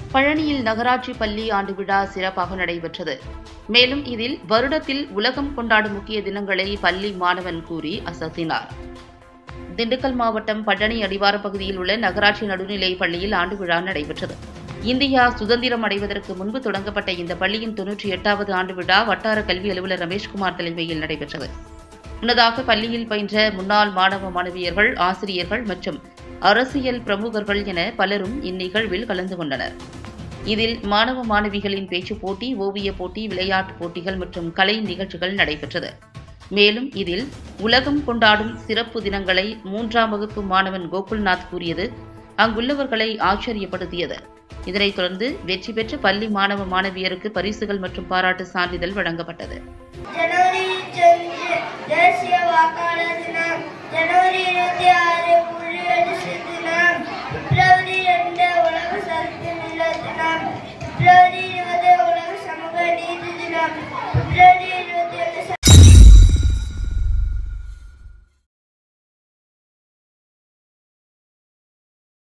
பழனியில் நகராட்சி பள்ளி ஆண்டு விழா சிறப்பாக நடைபெற்றது மேலும் இதில் வருடத்தில் உலகம் கொண்டாடும் முக்கிய தினங்களை பள்ளி மாணவன் கூறி அசத்தினார் திண்டுக்கல் மாவட்டம் பழனி அடிவார பகுதியில் உள்ள நகராட்சி நடுநிலைப் பள்ளியில் ஆண்டு விழா நடைபெற்றது இந்தியா சுதந்திரம் அடைவதற்கு முன்பு தொடங்கப்பட்ட இந்த பள்ளியின் தொன்னூற்றி எட்டாவது ஆண்டு விழா வட்டார கல்வி அலுவலர் ரமேஷ்குமார் தலைமையில் நடைபெற்றது முன்னதாக பள்ளியில் பயின்ற முன்னாள் மாணவ மாணவியர்கள் ஆசிரியர்கள் மற்றும் அரசியல் பிரமுகர்கள் என பலரும் இந்நிகழ்வில் கலந்து கொண்டனர் இதில் மாணவ மாணவிகளின் பேச்சுப் போட்டி ஓவியப் போட்டி விளையாட்டுப் போட்டிகள் மற்றும் கலை நிகழ்ச்சிகள் நடைபெற்றது மேலும் இதில் உலகம் கொண்டாடும் சிறப்பு தினங்களை மூன்றாம் வகுப்பு மாணவன் கோகுல்நாத் கூறியது அங்குள்ளவர்களை ஆச்சரியப்படுத்தியது இதனைத் தொடர்ந்து வெற்றி பெற்ற பள்ளி மாணவ மாணவியருக்கு பரிசுகள் மற்றும் பாராட்டு சான்றிதழ் வழங்கப்பட்டது ஜனவரி அஞ்சு தேசிய வாக்காளர் தினம் ஜனவரி இருபத்தி ஆறு குடியரசு தினம் பிப்ரவரி ரெண்டு உலக சக்தி நில தினம் பிப்ரவரி இருபது உலக சமூக நீதி தினம்